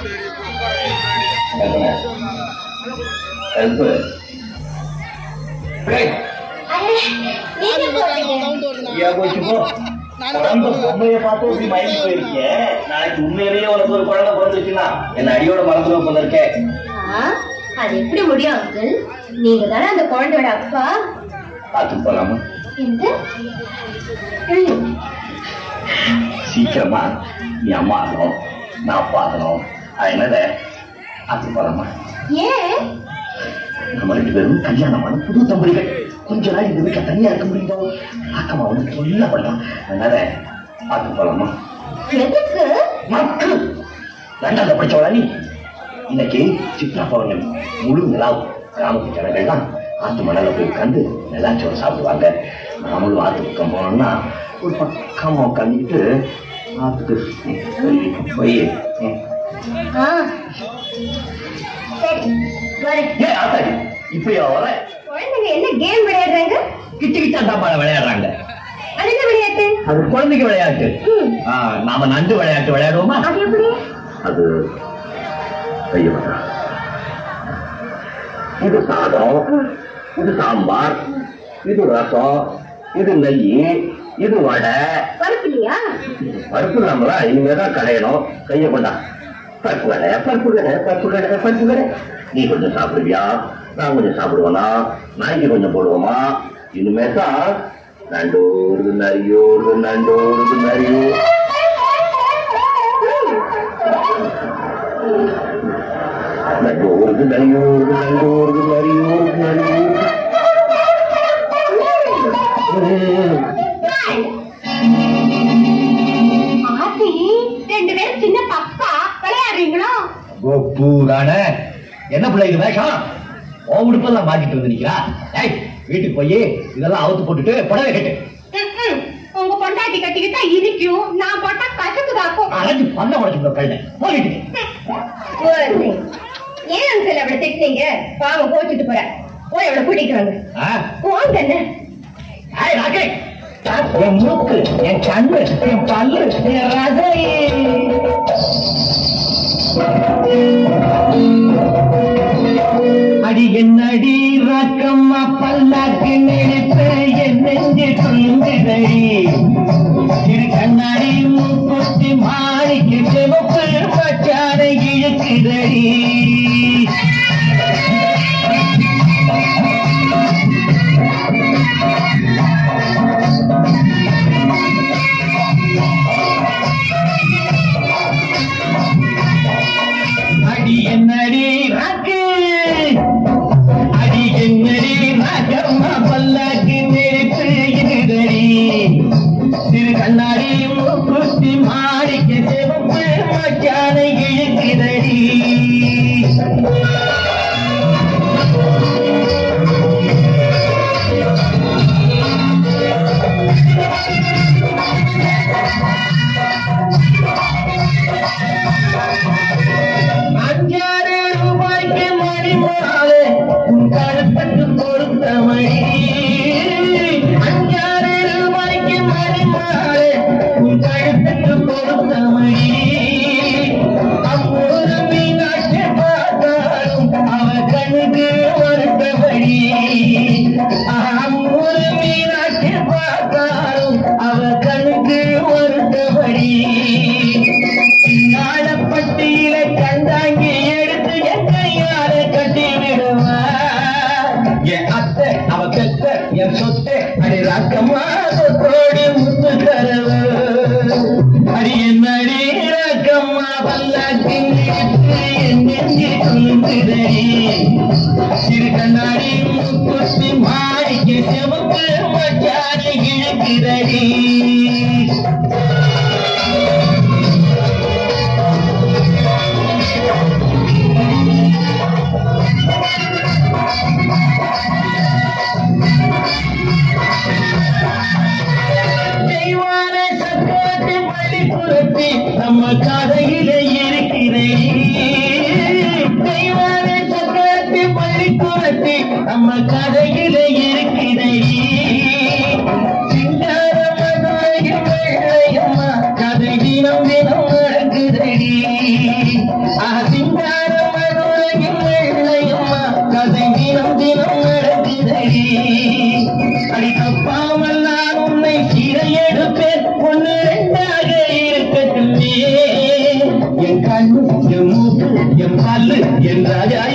கல்பு நீங்க போறீங்க ஏன் போச்சு போ குழந்தை பொம்மையை பார்த்து இப்படி மயங்கி போயிருக்கிய நாளைக்கு உண்மையிலேயே உனக்கு ஒரு குழந்தை பிறந்துச்சுன்னா என்ன அடியோட மறந்துட போல இருக்கே ஆ, அது எப்படி முடியும் அங்கிள் நீங்க தானே அந்த குழந்தையோட அப்பா பார்த்து போலாமா எந்த ம், சீக்கிரமா நீ அம்மா ஆகணும் நான் அப்பா ஆகணும் அதனால பார்த்து போலாமா ஏன் நம்ம ரெண்டு பேரும் கல்யாணமான புது தம்பதிகள் கொஞ்ச நாள் இந்த வீட்டுல தனியா இருக்க முடியுதோ ஆக்கமா வந்து சொல்ல பண்ணலாம் அதனால பார்த்து போலாமா எதுக்கு மக்கள் ரெண்டாவது படிச்சவளா நீ இன்னைக்கு சித்ரா பௌர்ணமி முழு நிலாவு கிராமத்து ஜனங்கள்லாம் ஆத்து மணல போய் உட்காந்து நிலாச்சோறு சாப்பிடுவாங்க நாமளும் ஆத்து பக்கம் போனோம்னா ஒரு பக்கமா உட்காந்துக்கிட்டு ஆத்துக்கு சொல்லி போய் ம். ஆ, சரி வரேன் ஏ ஆத்தாடி இப்படியா வர குழந்தைங்க என்ன கேம் விளையாடுறாங்க கிட்ட கிட்ட தாப்பாட விளையாடுறாங்க அது என்ன விளையாட்டு அது குழந்தைங்க விளையாட்டு ம், ஆ, நாம நண்டு விளையாட்டு விளையாடுவோமா அது எப்படி அது ஐயோடா இது சாதம் இது சாம்பார் இது ரசம் இது நெய் இது வடை பருப்பு இல்லையா பருப்பு நம்மளா இனிமேதான் கடையணும் கையை கொண்டா பருப்பு கடை பருப்பு கடை பருப்பு கடை பருப்பு கடை நீ கொஞ்சம் சாப்பிடுவியா நான் கொஞ்சம் சாப்பிடுவேனா நாய்க்கு கொஞ்சம் போடுவோமா இனிமே தான் நண்டோருது நரியோருது நண்டோருது நரியோ நண்டோருது நரியோருது நண்டோருது நரியோருது நரியோருது ஆத்தி ரெண்டு பேரும் சின்ன பப்பா விளையாடுறீங்களோ கோப்பு தானே என்ன பிள்ளைங்க வேஷம் ஓ உடுப்பெல்லாம் மாட்டிட்டு வந்து நிக்கிறா ஏய் வீட்டுக்கு போய் இதெல்லாம் அவுத்து போட்டுட்டு புடவை கட்டு ம், ம். உங்க பொண்டாட்டி கட்டிக்கிட்டா இனிக்கும் நான் போட்டா கசக்குதாக்கும் அரைஞ்சு பண்ண உடச்சு கழுத போயிட்டு குழந்தை. ஏன் அங்கிள் அப்படி திட்டுனீங்க பாவம் கோச்சிட்டு போற போய் அவளை கூட்டிட்டு வாங்க வாங்க அண்ணே. ஏய் ராக்கே என் மூக்கு என் கண்ணு என் பல்லு என் ரசை அடி என்னடி ரக்கம்மா பல்லாக்கு நினைத்து என் நெஞ்சு சொல்லுங்கடி இரு கண்ணாடி மூக்குத்தி மாணிக்கு செவப்பு பச்சாரை இழுக்குதடி அடி என்னடி ராக்கு அடி என்னடி ராக்கம்மா பல்லாக்கு நினைத்து இழுதடி திரு கண்ணாடி மூக்குத்தி மாணிக்கு செவப்பு மச்சானை இழுக்குதடி அஞ்சாறு ரூபாய்க்கு மணி மாலை உன் கழுத்துக்கு கொடுத்த மணி அஞ்சாறு ரூபாய்க்கு மணி மாலை உன் கழுத்துக்கு கொடுத்த மணி அம்மூரு மீனாட்சி பார்த்தாலும் அவ கண்ணுக்கு வருத்தபடி அம்மூரு மீனாட்சி பார்த்தாலும் அவ கண்ணுக்கு வருத்தபடி நாளப்பட்டியில கண்டாங்கி எடுத்து என் கையால கட்டி விடுவா என் அத்தை அவ பெத்த என் சொத்தை அடி ராக்கம்மா சொத்தோடி முத்து தரவ அடி என்னடி ராக்கம்மா பல்லாக்கி என் நெஞ்சி துன்புதடி சிறு கண்ணாடி முக்குத்தி மாடிக்கு செவப்பு மச்சானை இழுக்குதடி தெய்வான சக்கரத்து பள்ளிக்கூடத்தி நம்ம கதையில இருக்கிறே தெய்வான சக்கரத்து பள்ளிக்கூடத்தி நம்ம கதையில இருக்கிறே சிங்கார மதுரையும் வெள்ளையம்மா கதை தினம் தினம் நடக்குதடி ஆ ராஜா